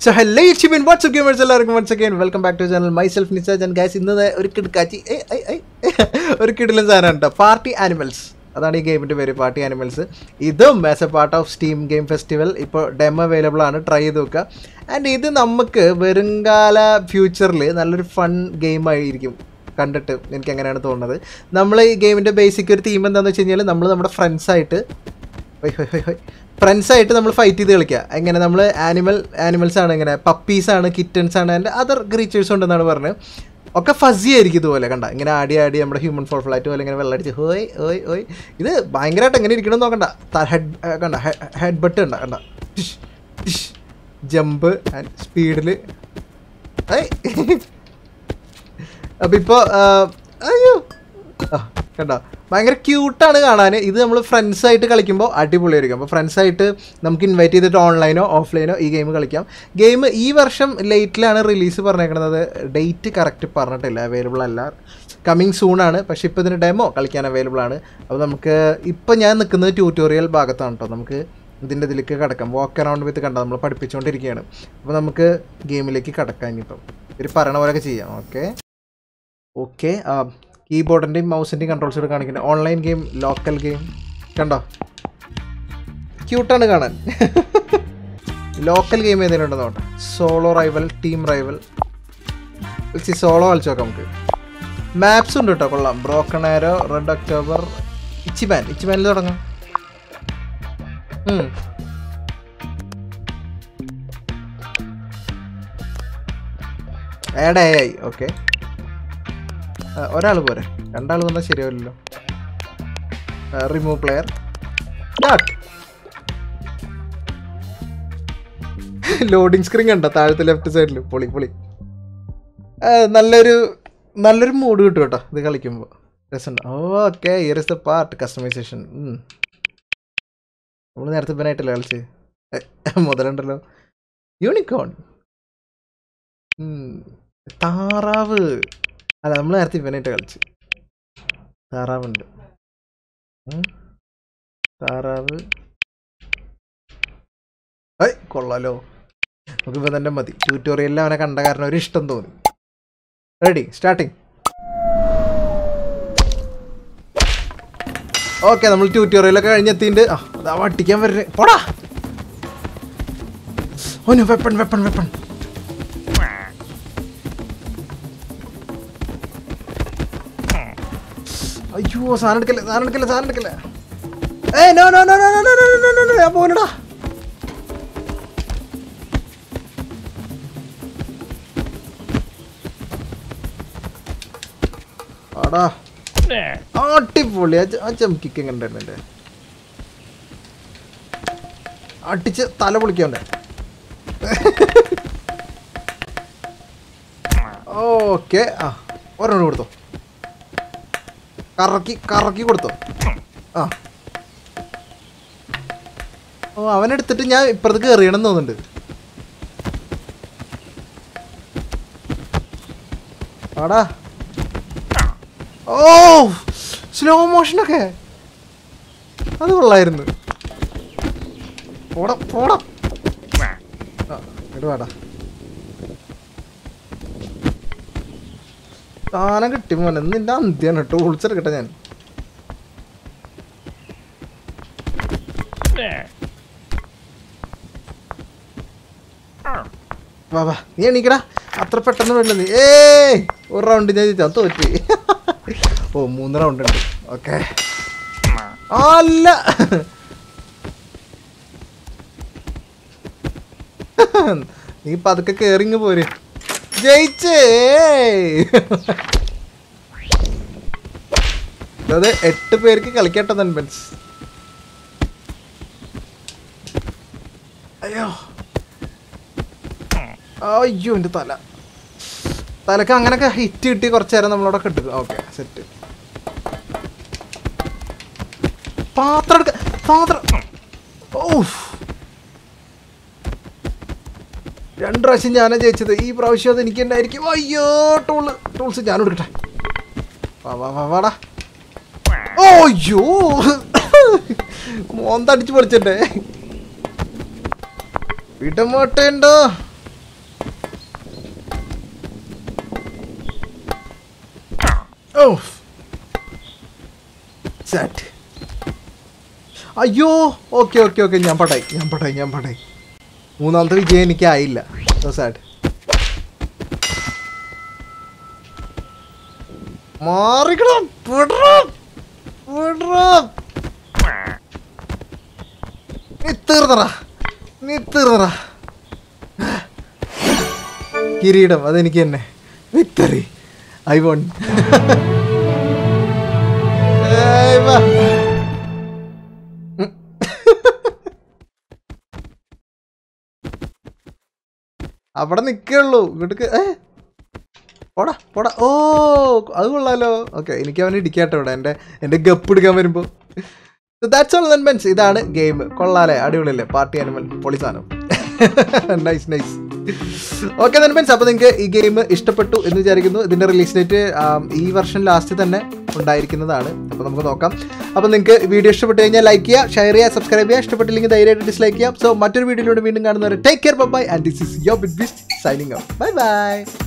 So hello Shibin what's up gamers എല്ലാവർക്കും once again welcome back to channel myself Nisaj and guys ഇന്ന് ദേ ഒരു കിടക്കാച്ചി ഏയ് ഏയ് ഏയ് ഒരു കിടിലൻ സാധനം കേട്ടോ പാർട്ടി ആനിമൽസ് അതാണ് ഈ ഗെയിമിൻ്റെ പേര് പാർട്ടി ആനിമൽസ് ഇതും as a part of Steam game festival ഇപ്പോൾ ഡെമോ അവൈലബിൾ ആണ് ട്രൈ ചെയ്ത് നോക്കുക ആൻഡ് ഇത് നമുക്ക് വരുംകാല ഫ്യൂച്ചറിൽ നല്ലൊരു ഫൺ ഗെയിം ആയിരിക്കും കണ്ടിട്ട് എനിക്ക് അങ്ങനെയാണ് തോന്നുന്നത് നമ്മൾ ഈ ഗെയിമിൻ്റെ ബേസിക് ഒരു തീം എന്താണെന്ന് വെച്ച് കഴിഞ്ഞാൽ നമ്മൾ നമ്മുടെ ഫ്രണ്ട്സായിട്ട് ഫ്രണ്ട്സ് ആയിട്ട് നമ്മൾ ഫൈറ്റ് ചെയ്ത് കളിക്കുക എങ്ങനെ നമ്മൾ ആനിമൽ ആനിമൽസ് ആണ് ഇങ്ങനെ പപ്പീസ് ആണ് കിറ്റൻസ് ആണ് ആൻഡ് അതർ ക്രീച്ചേഴ്സ് ഉണ്ടെന്നാണ് പറഞ്ഞത് ഒക്കെ ഫസി ആയിരിക്കും ഇതുപോലെ കണ്ട ഇങ്ങനെ ആടി ആടി നമ്മുടെ ഹ്യൂമൻ ഫോൾ ഫ്ലൈറ്റ് പോലെ ഇങ്ങനെ വെള്ളടിച്ച് ഹോയ് ഓയ് ഓയ് ഇത് ഭയങ്കരമായിട്ട് എങ്ങനെ ഇരിക്കണം നോക്കണ്ട ഹെഡ് കണ്ട ഹെഡ് ബട്ട് കണ്ട കണ്ട ജമ്പ് ആൻഡ് സ്പീഡിൽ അപ്പം ഇപ്പോൾ അയ്യോ ആ കണ്ടോ ഭയങ്കര ക്യൂട്ടാണ് കാണാൻ ഇത് നമ്മൾ ഫ്രണ്ട്സായിട്ട് കളിക്കുമ്പോൾ അടിപൊളിയായിരിക്കും അപ്പോൾ ഫ്രണ്ട്സായിട്ട് നമുക്ക് ഇൻവൈറ്റ് ചെയ്തിട്ട് ഓൺലൈനോ ഓഫ്ലൈനോ ഈ ഗെയിം കളിക്കാം ഗെയിം ഈ വർഷം ലേറ്റിലാണ് റിലീസ് പറഞ്ഞേക്കുന്നത് ഡേറ്റ് കറക്റ്റ് പറഞ്ഞിട്ടില്ല അവൈലബിൾ അല്ല കമ്മിങ് സൂൺ ആണ് പക്ഷേ ഇപ്പോൾ ഇതിന് ഡെമോ കളിക്കാൻ അവൈലബിൾ ആണ് അപ്പോൾ നമുക്ക് ഇപ്പോൾ ഞാൻ നിൽക്കുന്നത് ട്യൂട്ടോറിയൽ ഭാഗത്താണ് കേട്ടോ നമുക്ക് ഇതിൻ്റെ ഇതിലേക്ക് കിടക്കാം വാക്ക് അറൗണ്ട് വിത്ത് കണ്ട നമ്മൾ പഠിപ്പിച്ചുകൊണ്ടിരിക്കുകയാണ് അപ്പോൾ നമുക്ക് ഗെയിമിലേക്ക് കിടക്കാം ഇനിയിപ്പം ഇവർ പറയണ പോലെയൊക്കെ ചെയ്യാം ഓക്കെ ഓക്കെ കീബോർഡിൻ്റെയും മൗസിൻ്റെയും കൺട്രോൾസ് ഇവിടെ കാണിക്കുന്നത് ഓൺലൈൻ ഗെയിം ലോക്കൽ ഗെയിം കണ്ടോ ക്യൂട്ടാണ് കാണാൻ ലോക്കൽ ഗെയിം ഏതെങ്കിലും ഉണ്ടെന്ന് നോട്ടെ solo rival team rival solo കളിച്ച് നോക്കാം നമുക്ക് മാപ്സ് ഉണ്ട് കേട്ടോ കൊള്ളാം broken arrow red October Ichiman ഇച്ചിമാനിൽ തുടങ്ങാം ഉം. ആഡ് ആയി ഓക്കെ ഒരാൾ പോരെ രണ്ടാൾ വന്നാൽ ശരിയാവില്ലല്ലോ remove player start loading screen കണ്ട താഴത്തെ ലെഫ്റ്റ് സൈഡിൽ പൊളി പൊളി ആ, നല്ലൊരു നല്ലൊരു മൂഡ് കിട്ടും കേട്ടോ ഇത് കളിക്കുമ്പോൾ രസമുണ്ട് okay here is the part customization നമ്മൾ നേരത്തെ ഇവനായിട്ടല്ലേ കളിച്ച് ഏ, മുതലുണ്ടല്ലോ യൂണിക്കോൺ താറാവ് അല്ല നമ്മൾ നേരത്തെ ഇവനായിട്ട് കളിച്ച് താറാവുണ്ട് ഉം. താറാവ് ഐ കൊള്ളാലോ നമുക്ക് ഇപ്പം തന്നെ മതി ട്യൂട്ടോറിയലിൽ അവനെ കണ്ട കാരണം ഒരു ഇഷ്ടം തോന്നി റെഡി സ്റ്റാർട്ടിങ് ഓക്കെ നമ്മൾ ട്യൂട്ടോറിയലൊക്കെ കഴിഞ്ഞെത്തിണ്ട് ആ അതാ വട്ടിക്കാൻ വരുന്നേ പോടാ ഓന് വെപ്പൺ വെപ്പൺ വെപ്പൺ അയ്യോ സാധനം എടുക്കല്ലേ സാധനം എടുക്കല്ലേ സാധനം എടുക്കല്ലേ ഏ no no no no no no no no no ഞാൻ പോകണടാ ആടാ അടിപൊളി ആ ച- ആ ചമക്കിക്ക് എങ്ങനെ ഉണ്ടായിരുന്നല്ലേ അടിച്ച് തല പൊളിക്കണ്ടേ ഓക്കെ ആ ഒരെണ്ണം കൊടുത്തോ കറക്കി കറക്കി കൊടുത്തോ ആ ഓ അവനെടുത്തിട്ട് ഞാൻ ഇപ്പുറത്ത് കയറിയണം തോന്നുന്നുണ്ട് ആടാ ഓ സ്ലോ മോഷനൊക്കെ അത് കൊള്ളായിരുന്നു പോടാ പോടാ ആ ഇങ്ങോട്ട് വേടാ സാധനം കിട്ടി മോനെ നിന്റെ അന്ത്യാണ് കേട്ടോ വിളിച്ചെടുക്കട്ടെ ഞാൻ വാ വാ നീ എണീക്കടാ അത്ര പെട്ടെന്ന് വേണ്ട നീ ഏ ഒരു റൗണ്ട് ഞാൻ ജയിച്ചാ തോറ്റി ഓ മൂന്ന് റൗണ്ട് ഉണ്ട് ഓക്കെ അല്ല നീ പതുക്കെ കേറിങ് പോര് ജയിച്ചേ അത് എട്ട് പേർക്ക് കളിക്കട്ടെ നൻപൻസ് അയ്യോ അയ്യോ എൻ്റെ തല തലക്ക് അങ്ങനൊക്കെ ഹിറ്റ് കിട്ടി കുറച്ച് നേരം നമ്മളവിടെ കിട്ടും ഓക്കെ സെറ്റ് പാത്രം എടുക്ക പാത്രം ഓഫ് രണ്ട് പ്രാവശ്യം ഞാനാ ജയിച്ചത് ഈ പ്രാവശ്യം അത് എനിക്ക് ഉണ്ടായിരിക്കും അയ്യോ ടൂള് ടൂൾസ് ഞാൻ എടുക്കട്ടെ വാ വാ വാ വാടാ ഓ അയ്യോ മോന്തടിച്ച് പൊളിച്ചിട്ടേ വിടമാട്ടേണ്ടോ ഓഫ് സെറ്റ് അയ്യോ ഓക്കെ ഓക്കെ ഓക്കെ ഞാൻ പടായി ഞാൻ പടായി ഞാൻ പടായി മൂന്നാമത്തെ വിജയം എനിക്കായില്ല സോ സാഡ് മാറിക്കണം വിടണം വിടണം നീ തീർന്നറ നീ തീർന്നറ കിരീടം അതെനിക്ക് തന്നെ വിക്ടറി ഐ വോൺ അവിടെ നിൽക്കുള്ളൂ ഇങ്ങോട്ട് ഏ പോടാ പോടാ ഓ അത് കൊള്ളാലോ ഓക്കെ എനിക്ക് അവനെ ഇടിക്കാട്ടോ ഇവിടെ എൻ്റെ എൻ്റെ ഗപ്പ് എടുക്കാൻ വരുമ്പോൾ ദാറ്റ്സ് ഓൾ മെൻസ് ഇതാണ് ഗെയിം കൊള്ളാലേ അടിപൊളിയല്ലേ പാർട്ടി ആനിമൽ പൊളി സാധനം നൈസ് നൈസ് ഓക്കെ മെൻസ് അപ്പോൾ നിങ്ങൾക്ക് ഈ ഗെയിം ഇഷ്ടപ്പെട്ടു എന്ന് വിചാരിക്കുന്നു ഇതിൻ്റെ റിലീസ് ഡേറ്റ് ഈ വർഷം ലാസ്റ്റ് തന്നെ ഉണ്ടായിരിക്കുന്നതാണ് അപ്പോൾ നമുക്ക് നോക്കാം അപ്പോൾ നിങ്ങൾക്ക് വീഡിയോ ഇഷ്ടപ്പെട്ട് കഴിഞ്ഞാൽ ലൈക്ക് ചെയ്യുക ഷെയർ ചെയ്യുക സബ്സ്ക്രൈബ് ചെയ്യുക ഇഷ്ടപ്പെട്ടില്ലെങ്കിൽ ധൈര്യമായിട്ട് ഡിസ്ലൈക്ക് ചെയ്യാം സോ മറ്റൊരു വീഡിയോയിലൂടെ വീണ്ടും കാണുന്നവരെ take care bye and this is yo big beast signing out bye by